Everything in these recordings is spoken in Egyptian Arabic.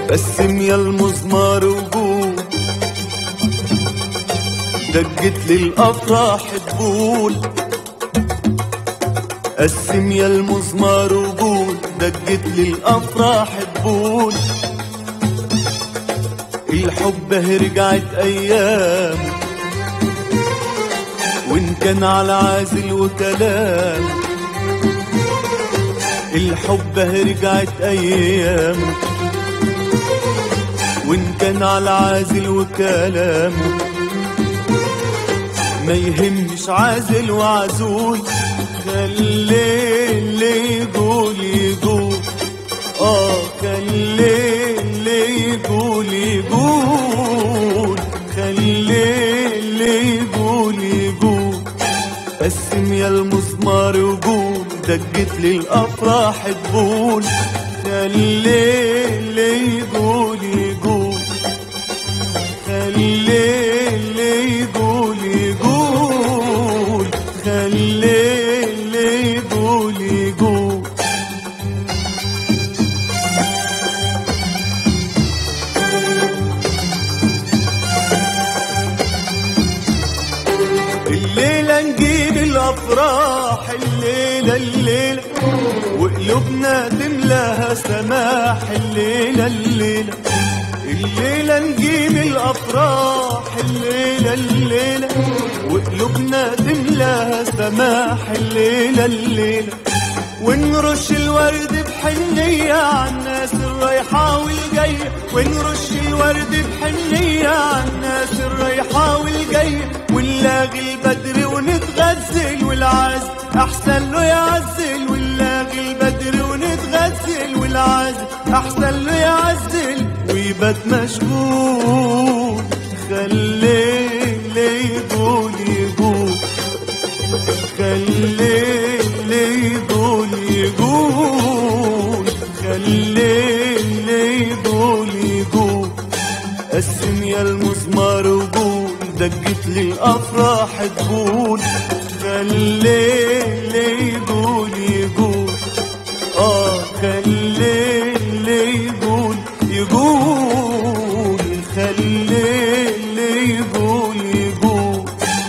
قسم يا المزمار وقول دقت للأفراح تقول قسم يا المزمار وقول دقت للأفراح تقول الحب اهي رجعت أيام وإن كان على عازل وكلام الحب اهي رجعت أيام وإن كان على عازل وكلام ما يهمش عازل وعزول خليه اللي يقول يقول اه خليه اللي يقول يقول خليه اللي يقول يقول قسم يا المسمار وقول دقت للافراح تقول خليه اللي يقول يقول خليه اللي يقول يقول خليه اللي يقول يقول الليلة نجيب الأفراح الليلة الليلة وقلوبنا تملاها سماح الليلة الليلة الليلة نجيب الأفراح الليلة الليلة وقلوبنا تملاها سماح الليلة الليلة ونرش الورد بحنية عالناس الرايحة والجاية ونرش الورد بحنية عالناس الرايحة والجاية ونلاقي البدر ونتغزل والعازل أحسن له يعزل ونلاقي البدر ونتغزل والعازل أحسن له يعزل ويبات مشغول خليه اللي يقول يقول خليه اللي يقول يقول خليه اللي يقول يقول قسم يا المزمار وقول دقت للأفراح تقول خليه اللي يقول يقول اه خليه اللي يقول يقول خليه اللي يقول يقول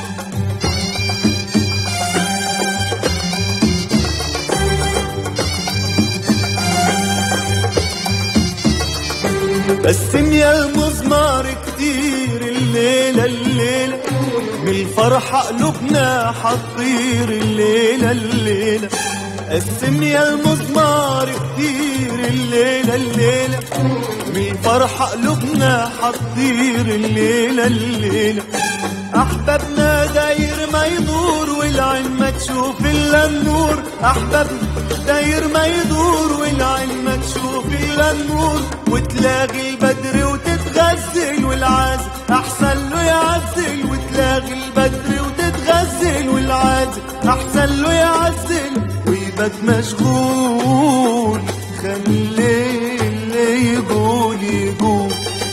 قسم يا المزمار كتير الليلة الليلة من الفرحة قلوبنا حطير الليلة الليلة قسم يا المزمار كتير الليلة الليلة من الفرحة قلوبنا حطير الليلة الليلة أحبابنا داير ما يدور والعين ما تشوف إلا النور أحبابنا داير ما يدور والعين ما تشوف إلا النور وتلاقي البدر وتتغزل والعازل أحسن له يعزل وتلاقي البدر وتتغزل والعازل أحسن له يعزل ويبات مشغول خليه اللي يقول يقول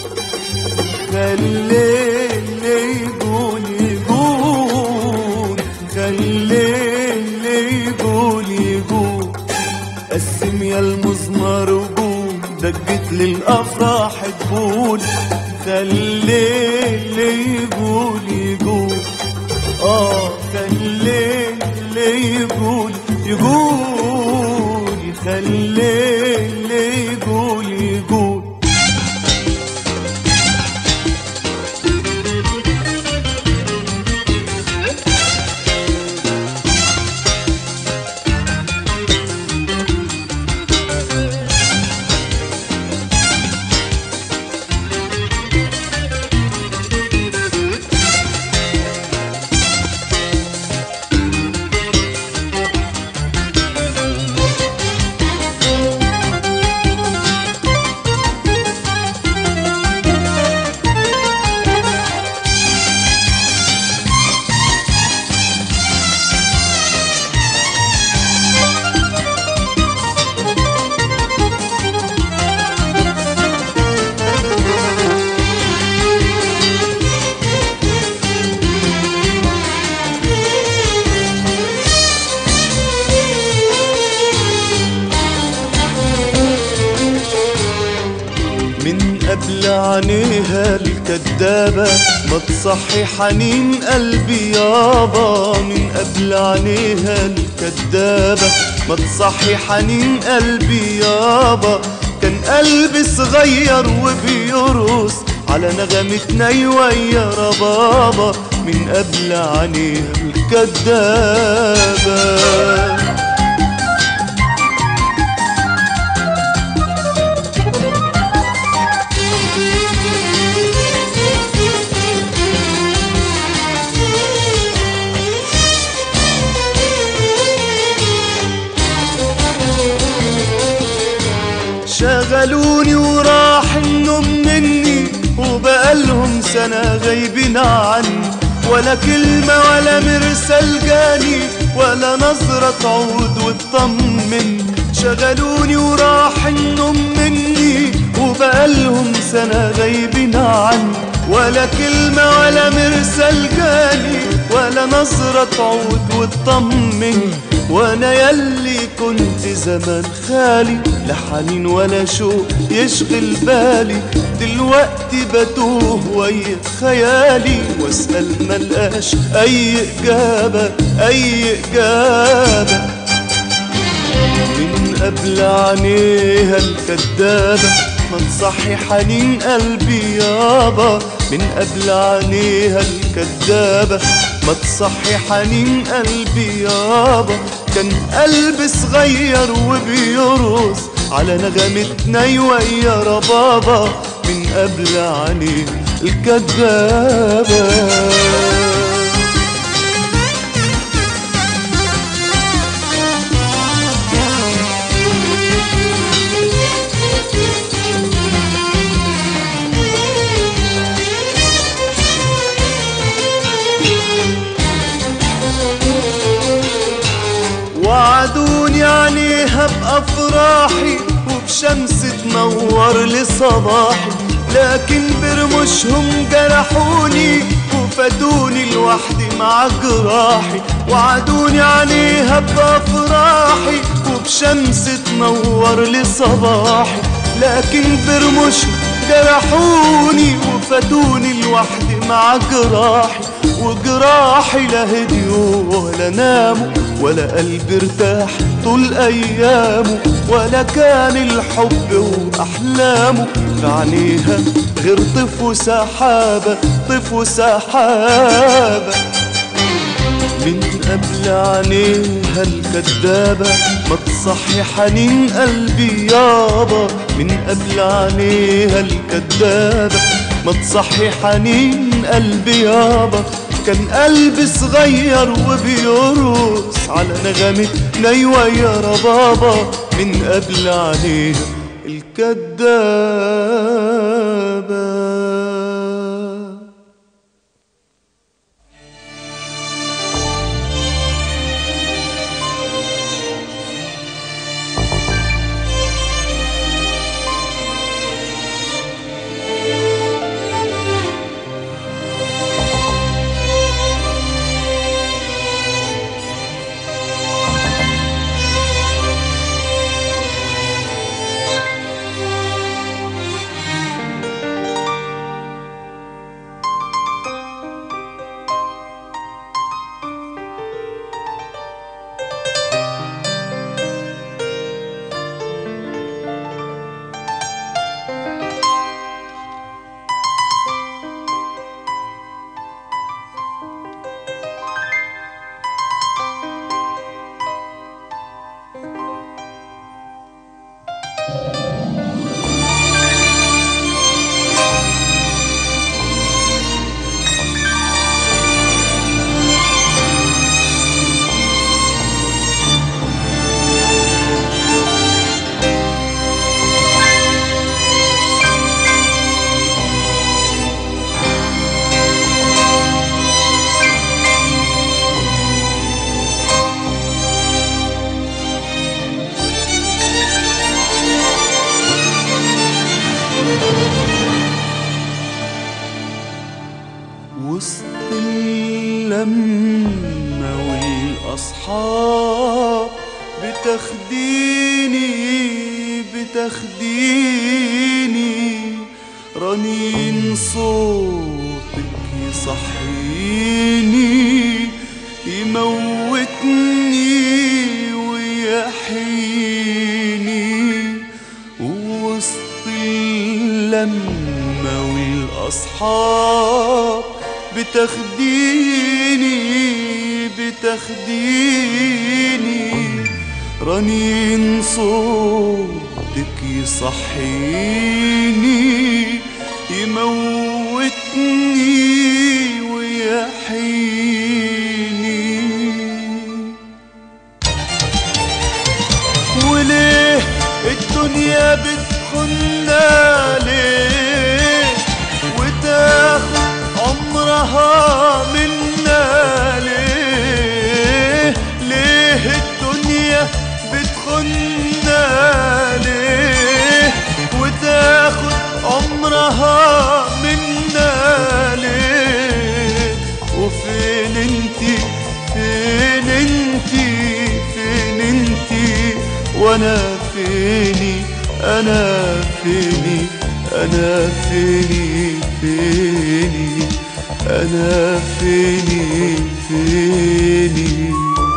خليه اللي يقول يقول خليه اللي يقول يقول قسم يا المزمار وقول دقت للأفراح تقول خليه اللي يقول يقول اه خليه اللي يقول يقول خليه اللي يقول يقول من قبل عينيها الكدابة ما تصحي حنين قلبي يابا من قبل عينيها الكدابة ما تصحي حنين قلبي يابا كان قلبي صغير وبيرقص على نغمة نيوة يا ربابا من قبل عينيها الكدابة شغلوني وراح النوم مني وبقالهم سنة غايبين عني ولا كلمة ولا مرسل جاني ولا نظرة تعود وتطمن شغلوني وراح النوم مني وبقالهم سنة غايبين عني ولا كلمة ولا مرسل جاني ولا نظرة تعود وتطمن وانا يلي كنت زمان خالي لا حنين ولا شوق يشغل بالي دلوقتي بتوه ويا خيالي واسأل ملقاش اي اجابة اي اجابة من قبل عينيها الكدابة ما تصحي حنين قلبي يابا من قبل عينيها الكدابة ما تصحي حنين قلبي يابا كان قلبي صغير وبيرقص على نغمة نيوة يا ربابا من قبل عينيها الكدابة وعدوني عليها بأفراحي وبشمس تنور لصباحي لكن برمشهم جرحوني وفاتوني لوحدي مع جراحي وعدوني عليها بأفراحي وبشمس تنور لصباحي لكن برمشهم جرحوني وفاتوني لوحدي مع جراحي وجراحي لا هديوا ولا ناموا ولا قلبي ارتاح طول ايامه ولا كان الحب واحلامه في عينيها غير طف وسحابه طف وسحابه من قبل عينيها الكدابة ما تصحي حنين قلبي يابا من قبل عينيها الكدابة ما تصحي حنين قلبي يابا كان قلبي صغير وبيرقص على نغمة نيوة يا ربابا من قبل عينيها الكدابة وسط اللمة والأصحاب بتاخديني بتاخديني رنين صوتك يصحيني يموتني ويحييني وسط اللمة والأصحاب بتاخديني بتاخديني رنين صوتك يصحيني يموتني ويحييني وليه الدنيا بتخنا ليه وتاخد عمرها منا ليه ليه الدنيا بتخنا ليه وتاخد عمرها منا ليه وفين انتي فين انتي فين انتي وانا فيني انا فيني انا فيني فيني انا فيني فيني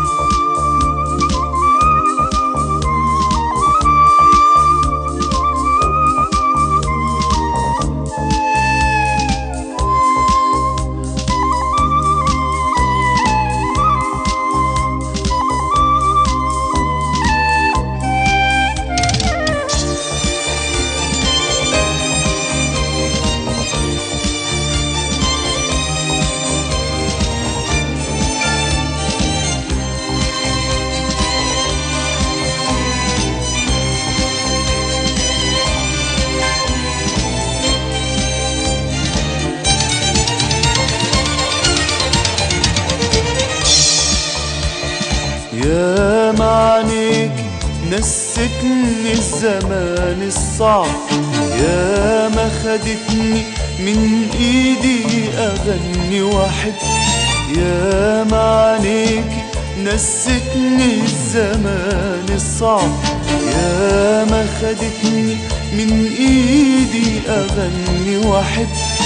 يا معنيك نستني الزمان الصعب يا ما خدتني من ايدي اغني واحد يا معنيك نستني الزمان الصعب يا ما خدتني من ايدي اغني واحد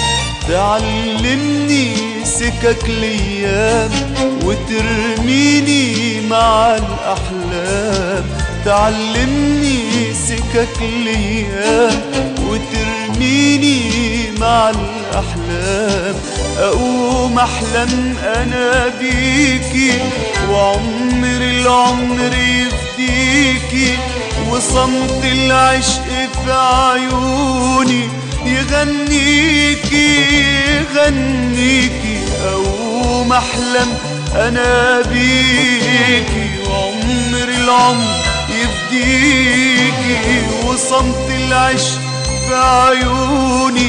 تعلمني سكك ليام وترميني مع الأحلام تعلمني سكك ليام وترميني مع الأحلام أقوم أحلم أنا بيكي وعمر العمر يفديكي وصمت العشق في عيوني يغنيكي يغنيكي أقوم أحلم أنا بيكي وعمر العمر يفديكي وصمت العشق في عيوني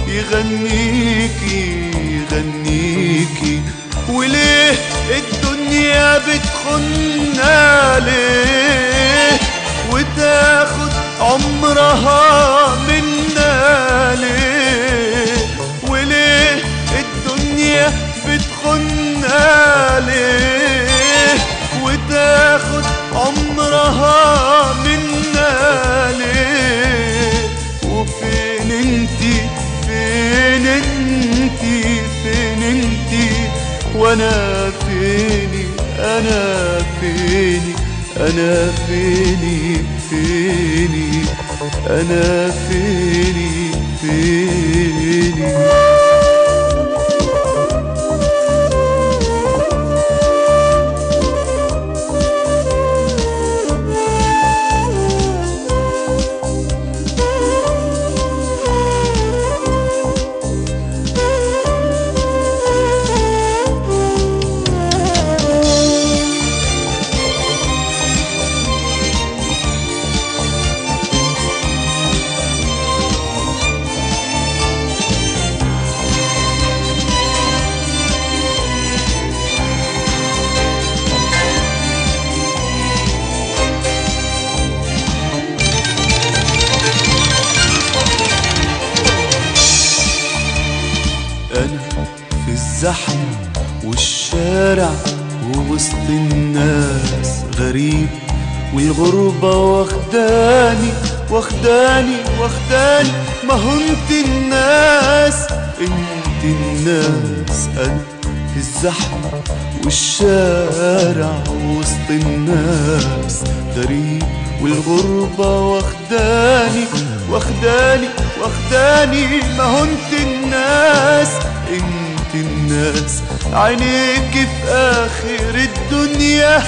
يغنيكي يغنيكي وليه الدنيا بتخنا ليه وتاخد عمرها منا ليه وليه الدنيا بتخنا ليه وتاخد عمرها منا ليه وفين انتي فين انتي فين انتي وانا فيني انا فيني انا فيني فيني انا فيني فيني أنا في الزحمة والشارع ووسط الناس غريب والغربة واخداني واخداني واخداني ما هو انت الناس انت الناس انا في الزحمة والشارع وسط الناس غريب والغربة واخداني واخداني واخداني ما هو انت الناس انت الناس عينيك في اخر الدنيا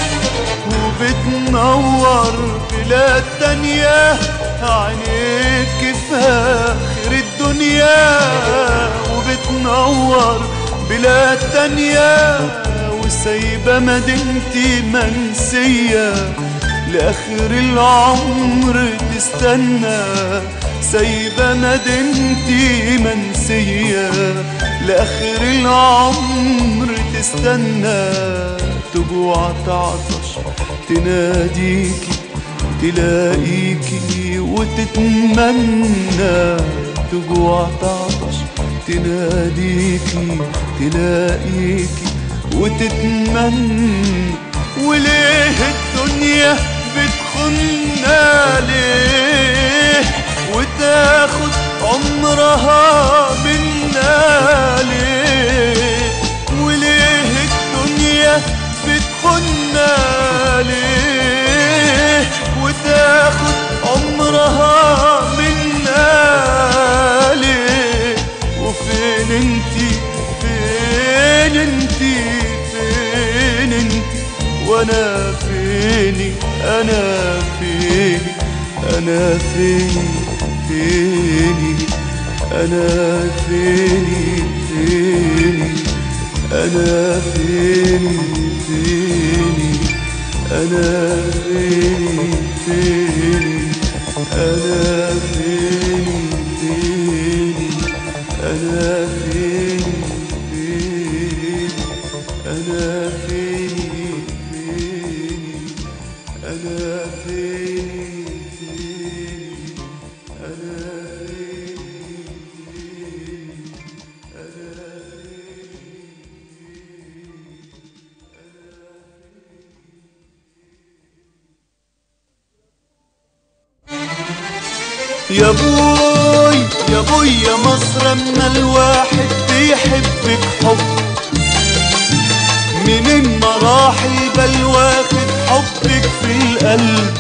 وبتنور بلاد تانية عينيك في اخر الدنيا وبتنور بلاد تانية وسايبة مدينتي منسية لآخر العمر تستنى سايبة مدينتي منسية لآخر العمر تستنى تجوع تعطش تناديكي تلاقيكي وتتمنى تجوع تعطش تناديكي تلاقيكي وتتمنى وليه الدنيا بتخنا ليه وتاخد عمرها منا ليه وليه الدنيا بتخنا ليه وتاخد عمرها منا ليه وفين انتي فين انتي فين انتي وانا فيني انا فيني انا فيني فيني انا فيني فيني انا فيني فيني انا فيني فيني انا فيني فيني انا فيني فيني انا فيني فيني انا فيني فيني انا يا بوي يا بوي يا مصر اما الواحد بيحبك حب من المراحل بل واخد حبك في القلب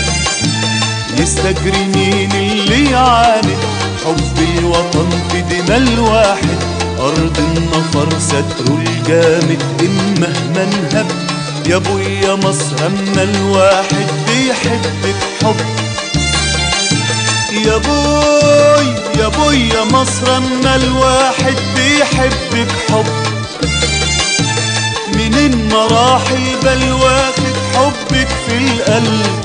يستجري مين اللي يعاند حب الوطن في دماء الواحد أرض النفر ستره الجامد إن مهما انهب يا بوي يا مصر أما الواحد بيحبك حب يا بوي يا بوي يا مصر اما الواحد بيحبك حب من المراحل بل واخد حبك في القلب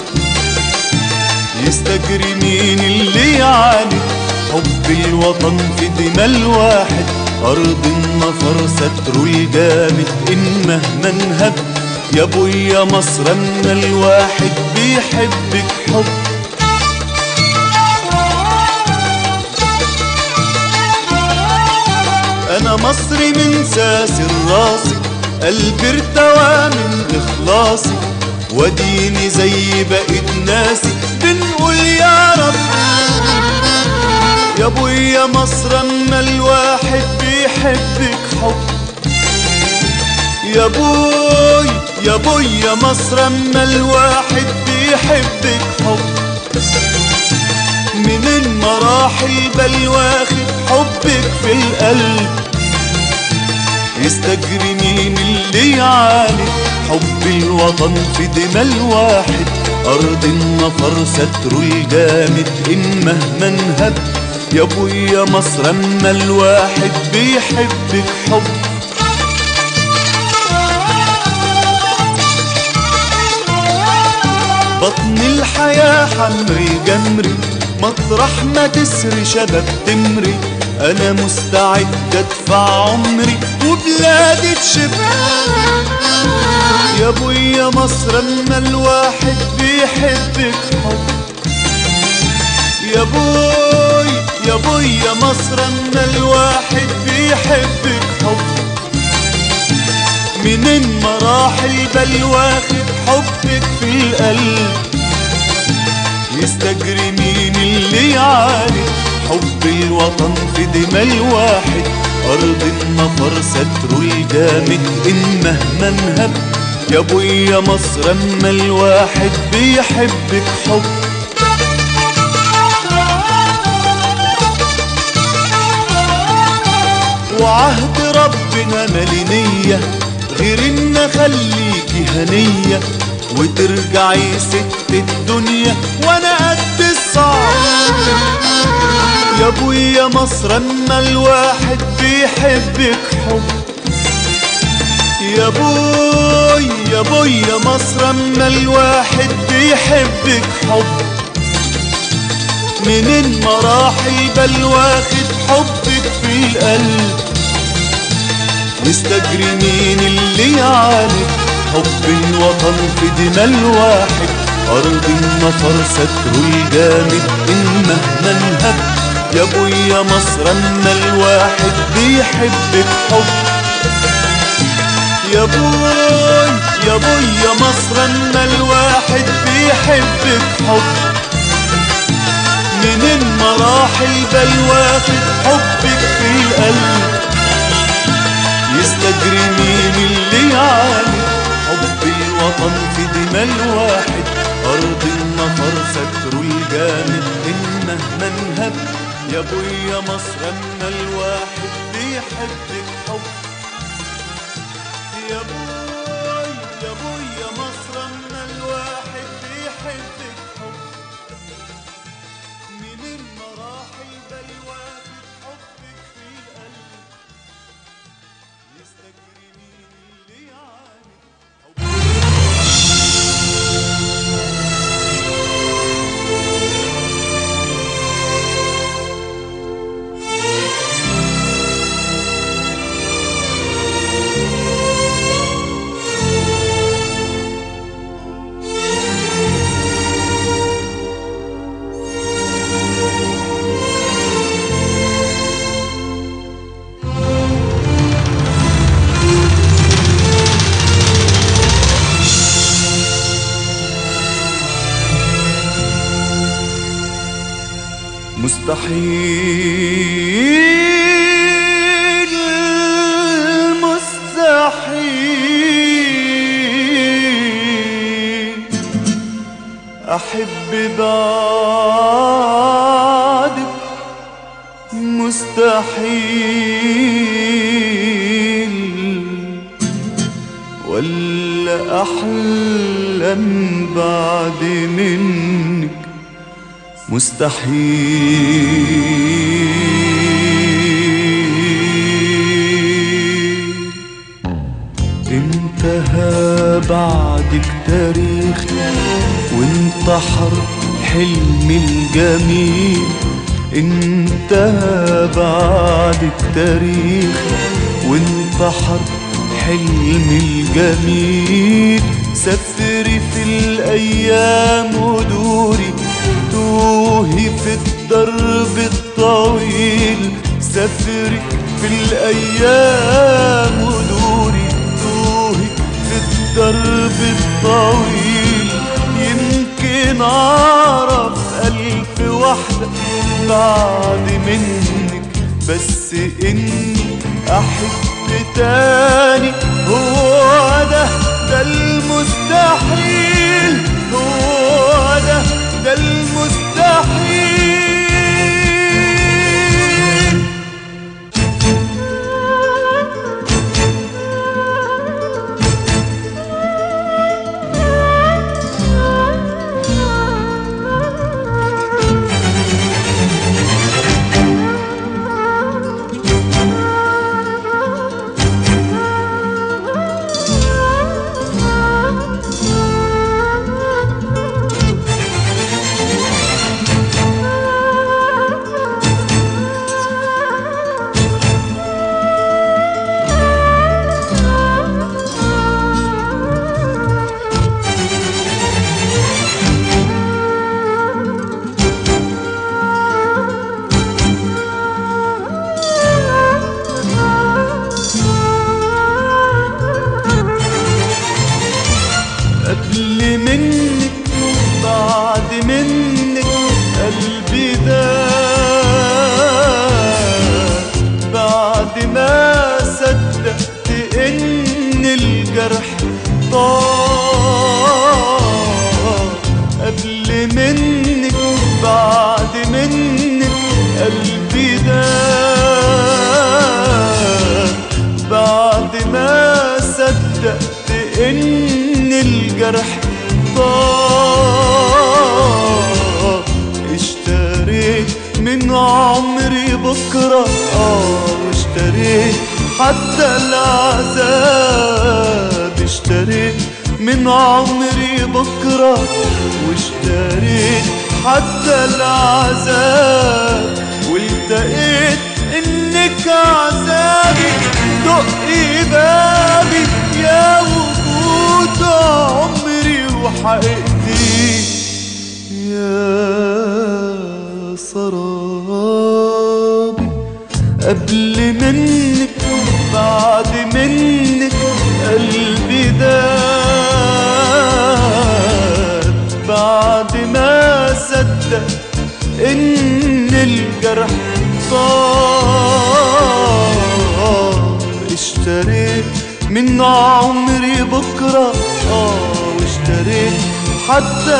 يستجري مين اللي يعاند حب الوطن في دماء الواحد أرض النفر ستره الجامد إن مهما انهب يا بوي يا مصر اما الواحد بيحبك حب انا مصري من ساسر راسي قلبي ارتوى من اخلاصي وديني زي بقيت ناسي بنقول يا رب يا ابوي يا مصر اما الواحد بيحبك حب يا بوي يا بوي يا مصر اما الواحد بيحبك حب من المراحل بل واخد حبك في القلب يستجري مين اللي يعاند حب الوطن في دماء الواحد أرض النفر ستره الجامد إن مهما انهب يا ابوي يا مصر أما الواحد بيحبك حب بطن الحياة حمري جمري مطرح ما تسري شباب تمري انا مستعد ادفع عمري وبلادي تشب يا ابوي يا مصر اما الواحد بيحبك حب يا بوي يا بوي يا مصر اما الواحد بيحبك حب من المراحل بل واخد حبك في القلب يستجري مين اللي يعاند حب الوطن في دماء الواحد أرض النفر ستر الجامد إن مهما انهب يا ابويا مصر اما الواحد بيحبك حب وعهد ربنا مالي غير ان اخليكي هنية وترجعي ست الدنيا وانا قد الصعب يا ابويا مصر اما الواحد بيحبك حب يا بوي يا بوي يا مصر اما الواحد بيحبك حب من المراحل بل واخد حبك في القلب يستجري مين اللي يعاند حب الوطن في دماء الواحد أرض النفر ستر الجامد إن مهما انهب يا ابويا مصر اما الواحد بيحبك حب يا بوي يا بوي يا مصر اما الواحد بيحبك حب من المراحل بل واخد حبك في القلب يستجري مين اللي يعاني حب الوطن في دماء الواحد أرض النفر ستر الجامد إن مهما انهب يا ابويا مصر اما الواحد بيحبك حب يا بوي يا بوي يا مصر اما الواحد بيحبك حب من المراحل بل واخد حبك في القلب يستجري مين اللي يعاند مستحيل مستحيل أحب بعدك مستحيل ولا أحلم بعد منك مستحيل انتهى بعدك تاريخي وانتحر حلمي الجميل انتهى بعدك تاريخي وانتحر حلمي الجميل سفري في الايام ودوري توهي في الدرب الطويل سفري في الايام ودوري توهي في الدرب الطويل يمكن اعرف الف واحدة بعد منك بس اني احب تاني هو ده ده المستحيل هو ده ده المستحيل الجرح طاب اشتريت من عمري بكرة اه واشتريت حتى العذاب اشتريت من عمري بكرة واشتريت حتى العذاب والتقيت انك عذابي دقي بابي يا وجود عمري وحقيقتي يا سرابي قبل منك بعد منك قلبي داب بعد ما صدق ان الجرح صار اشتريت من عمري بكرة اه واشتريت حتى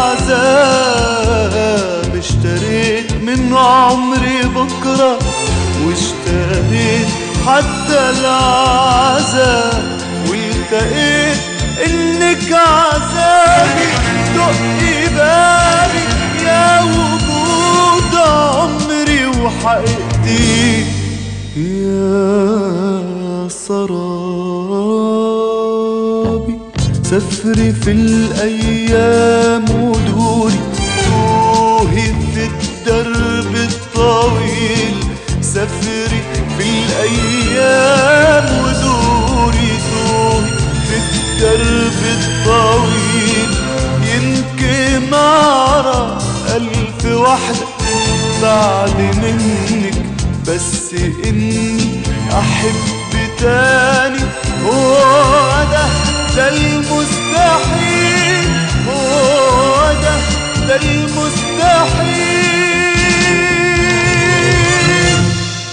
العذاب اشتريت من عمري بكرة واشتريت حتى العذاب والتقيت انك عذابي دقي بابي يا وجود عمري وحقيقتي يا سرابي سفري في الأيام ودوري توهي في الدرب الطويل سفري في الأيام ودوري توهي في الدرب الطويل يمكن أعرف ألف واحدة بعد منك بس إني أحب تاني هو ده ده المستحيل هو ده ده المستحيل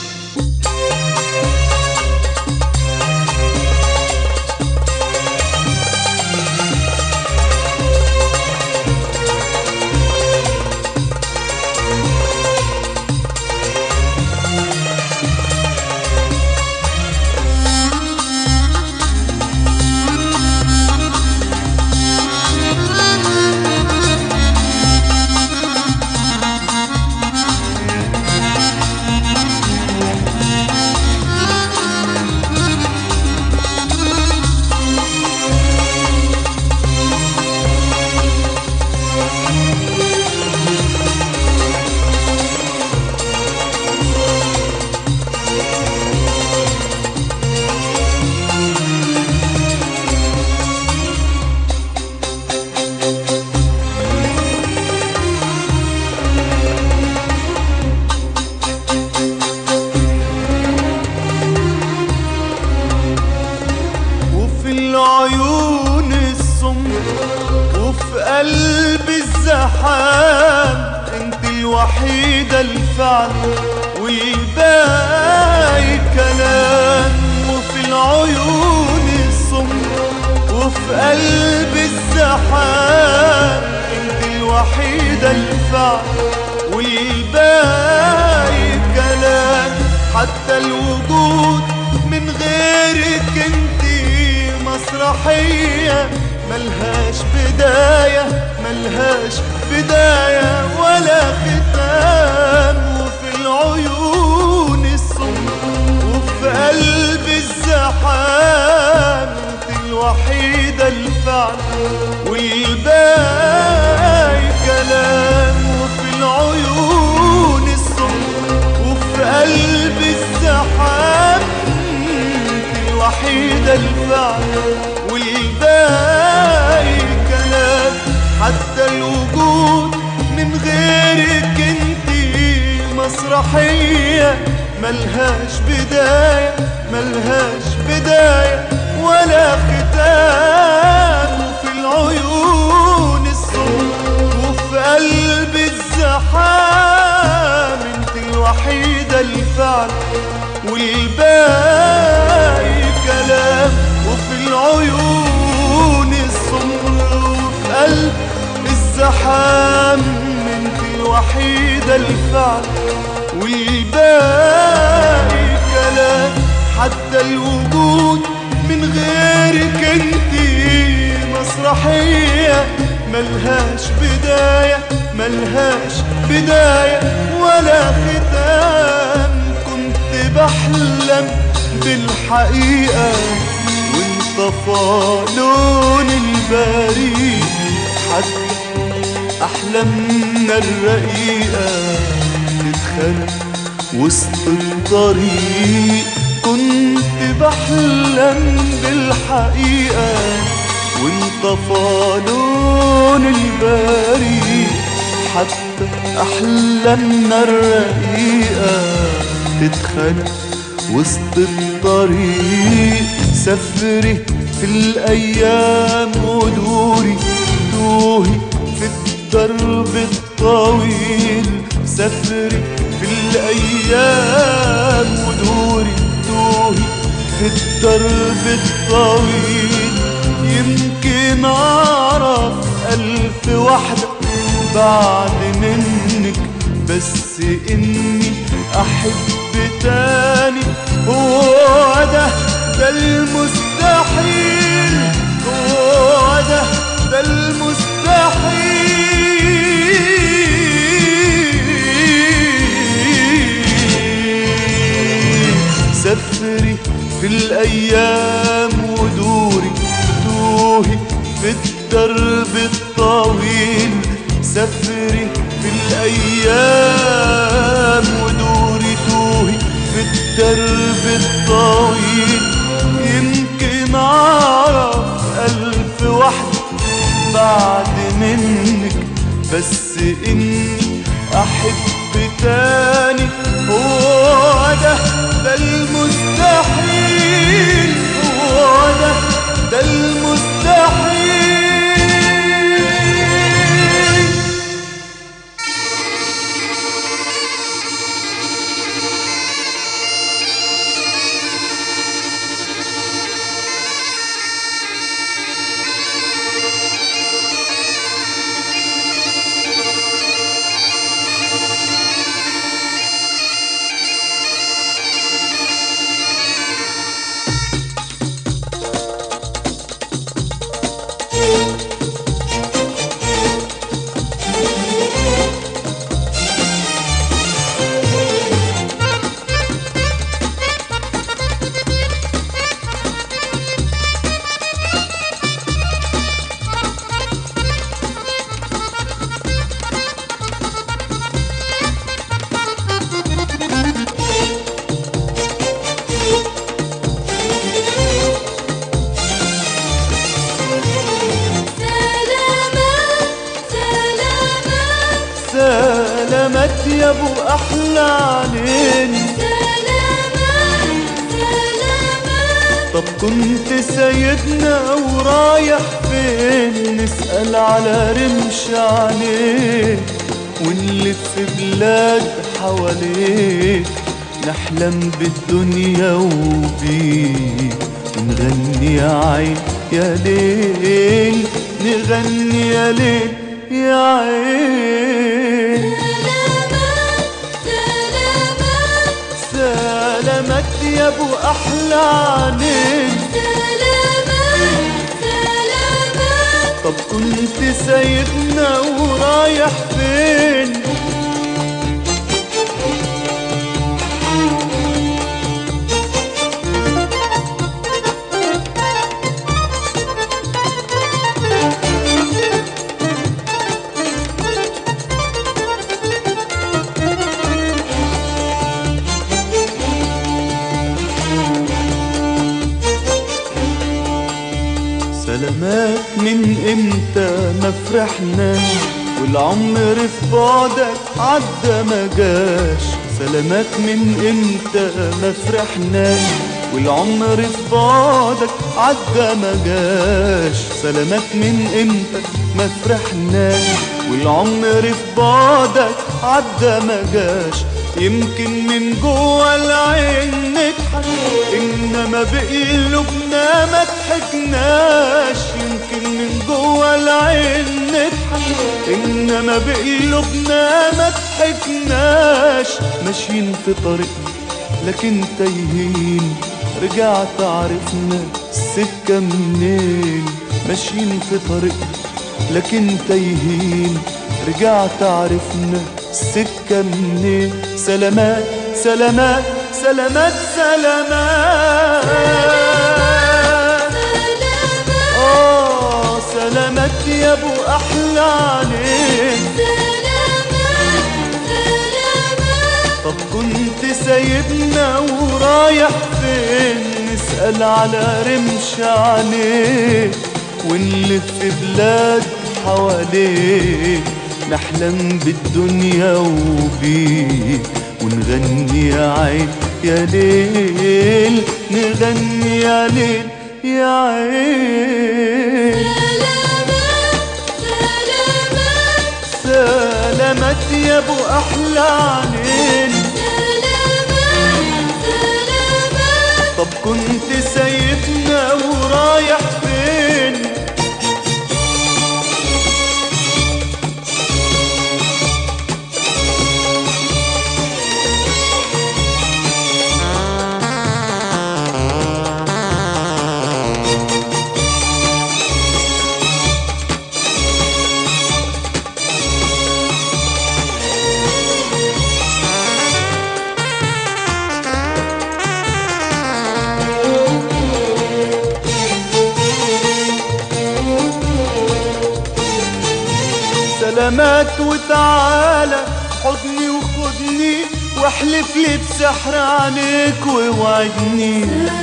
وفي العيون السم وفي قلب الزحام انت الوحيدة الفعل والباقي كلام وفي العيون السم وفي قلب الزحام انت الوحيدة الفعل والباقي كلام حتى الوجود من غيرك انتي مسرحية ملهاش بداية ملهاش بداية ولا ختام وفي العيون السم وفي قلب الزحام انت الوحيدة الفعل والباقي كلام وفي العيون السم وفي قلب الزحام انت الوحيدة الفعل والباقي كلام حتى الوجود من غيرك انتي مسرحية ملهاش بداية ملهاش بداية ولا ختام وفي العيون السود وفي قلب الزحام انت الوحيدة الفعل والباقي كلام وفي العيون السمر وفي قلب الزحام انت الوحيدة الفعل والباقي كلام حتى الوجود من غيرك انت مسرحية ملهاش بداية ملهاش بداية ولا ختام كنت بحلم بالحقيقة وانطفى لون البريد حتى أحلامنا الرقيقة تتخلق وسط الطريق كنت بحلم بالحقيقة وانطفى لون البريق حتى أحلامنا الرقيقة تتخلق وسط الطريق سفري في الأيام ودوري توهي في الدرب الطويل سفري في الأيام ودوري توهي في الدرب الطويل يمكن أعرف ألف واحدة بعد منك بس إني أحب تاني هو ده ده المستحيل هو ده ده المستحيل سفري في الأيام ودوري توهي في الدرب الطويل سفري في الأيام ودوري توهي في الدرب الطويل يمكن أعرف ألف واحدة بعد منك بس إني أحب تاني هو ده ده المستحيل هو ده ده المستحيل سلامات سلامات سلامات يا ابو احلى علين سلامات سلامات طب كنت سيدنا ورايح فين نسأل على رمش عليك ونلف بلاد حواليك نحلم بالدنيا وبيك ونغني يا عين يا ليل نغني يا ليل يا عين سلامات سلامات سلامات يا ابو احلى عليك سلامات سلامات طب كنت سايبنا ورايح فين سلامات من امتى ما فرحناش والعمر في بعدك عدى ما جاش سلامات من امتى ما فرحناش والعمر في بعدك عدى ما جاش سلامات من امتى ما فرحناش والعمر في بعدك عدى ما جاش يمكن من جوه العين نضحك انما بقلوبنا ما ضحكناش يمكن من جوه العين نضحك انما بقلوبنا ما ضحكناش ماشيين في طريقنا لكن تايهين رجعت عرفنا السكة منين ماشيين في طريق لكن تايهين رجعت عرفنا السكة منين سلامات سلامات سلامات سلامات آه سلامات يا أبو أحلى عليك طب كنت سايبنا ورايح فين نسأل على رمش عليك ونلف بلاد حواليك نحلم بالدنيا وبيك ونغني يا عين يا ليل نغني يا ليل يا عين سلامات يا ابو احلى عينين طب كنت سايبنا ورايح فين سلامات وتعالى حضني وخدني واحلف لي بسحر عينيك ووعدني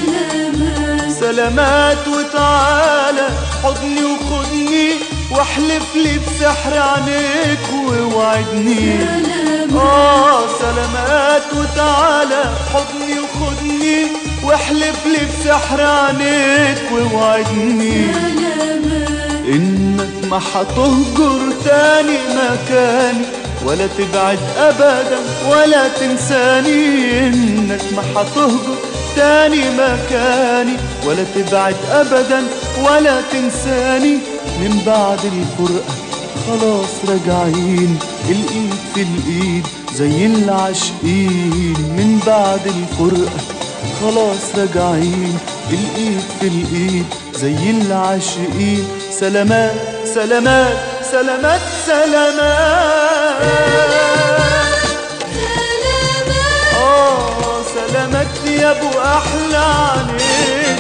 سلامات وتعالى حضني وخدني واحلف لي بسحر عينيك ووعدني آه سلامات وتعالى حضني وخدني واحلف لي بسحر عينيك ووعدني إنك ما حتهجر تاني مكاني ولا تبعد أبدا ولا تنساني إنك ما حتهجر تاني مكاني ولا تبعد أبدا ولا تنساني من بعد الفرقة خلاص راجعين الإيد في الإيد زي العاشقين من بعد الفرقة خلاص راجعين الإيد في الإيد زي العاشقين سلامات سلامات سلامات سلامات آه سلامات يا أبو أحلى عينين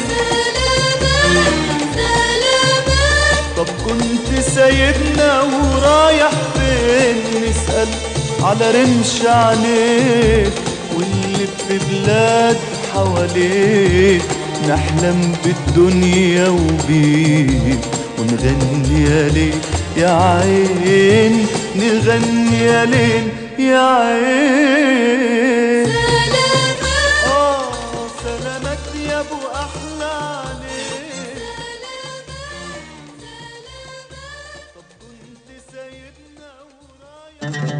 طب كنت سايبنا ورايح فين نسأل على رمش عينيك ونلف بلاد حواليك نحلم بالدنيا وبيك ونغني يا ليل يا عين نغني يا ليل يا عين آه سلامات يا أبو أحلى عليك طب كنت سايبنا ورايح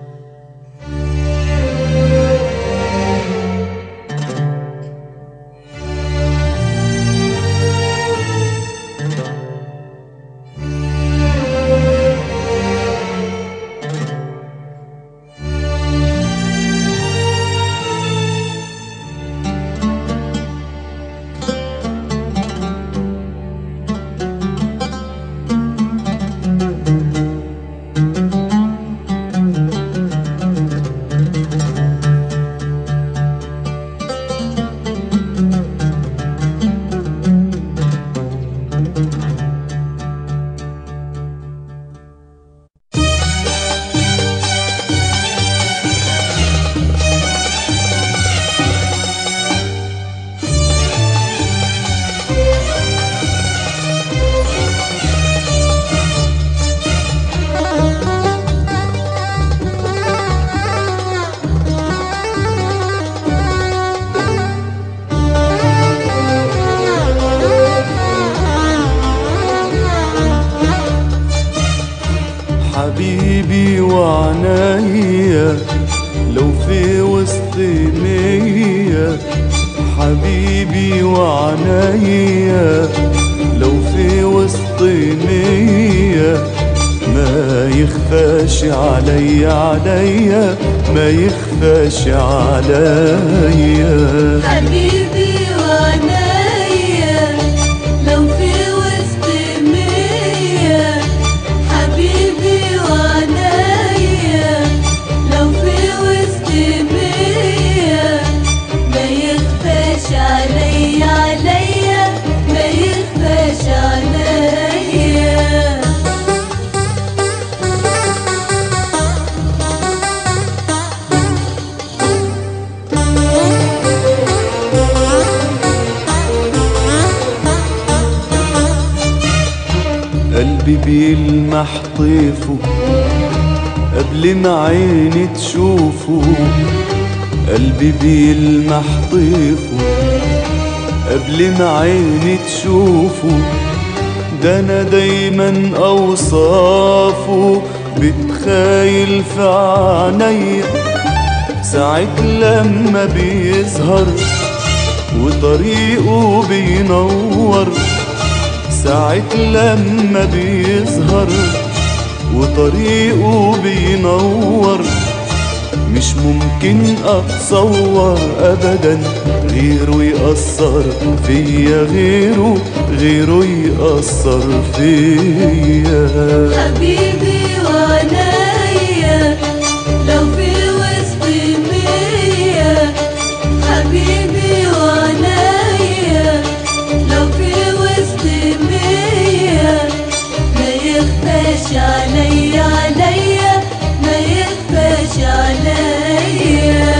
حبيبي وعنايا لو في وسط مية حبيبي وعنايا لو في وسط مية ما يخفاش علي عليا ما يخفاش عليا حبيبي وعنايا لو في وسط قلبي بيلمح طيفه قبل ما عيني تشوفه قلبي بيلمح طيفه قبل ما عيني تشوفه ده انا دايما اوصافه بتخايل في عينيا ساعة لما بيظهر وطريقه بينور ساعة لما بيظهر وطريقه بينور مش ممكن اتصور ابدا غيره يأثر فيا غيره غيره يأثر فيا حبيبي وعنايا لو في وسط مية حبيبي وعنايا لو في وسط مية ما يخفاش عليا عليا ما يخفاش عليا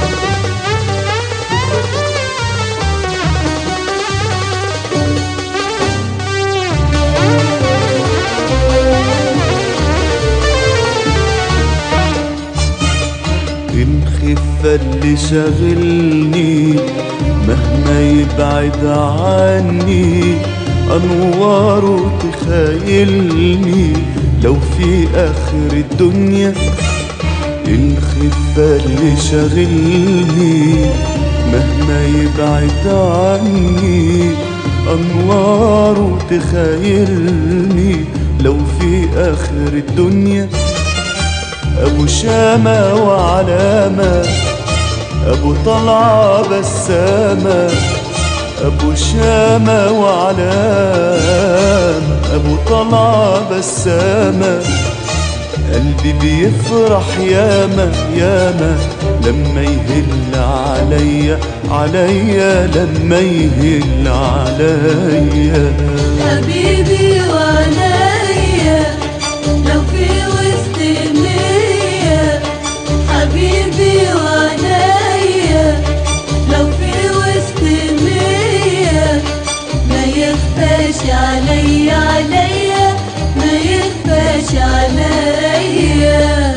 الخفة اللي شاغلني مهما يبعد عني أنواره تخيلني لو في آخر الدنيا الخفة اللي شاغلني مهما يبعد عني أنواره تخيلني لو في آخر الدنيا أبو شامة وعلامة أبو طلعة بسامة أبو شامة وعلامة أبو طلعة بسامة قلبي بيفرح ياما ياما لما يهل عليا عليا لما يهل عليا حبيبي وعنايا لو في وسط مية حبيبي وعنايا لو في وسط مية ما يخفاش عليا عليا ما يخفاش عليا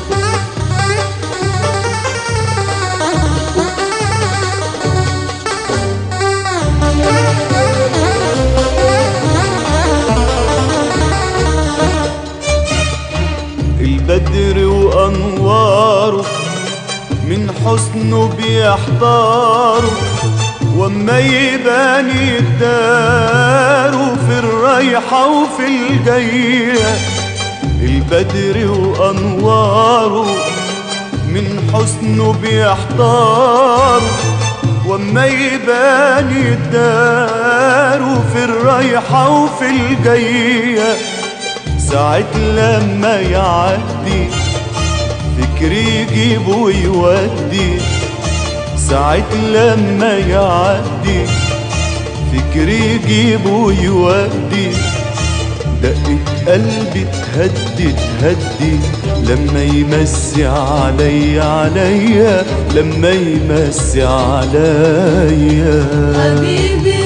البدر وأنواره من حسنه بيحتاره وما يبان يداره في الرايحة وفي الجاية البدر وأنواره من حسنه بيحتاره وما يبان يداره في الرايحة وفي الجاية ساعة لما يعدي فكري يجيبه ويودي ساعة لما يعدي فكري يجيبه ويودي دقة قلبي تهدي تهدي لما يمسي عليا عليا لما يمسي عليا حبيبي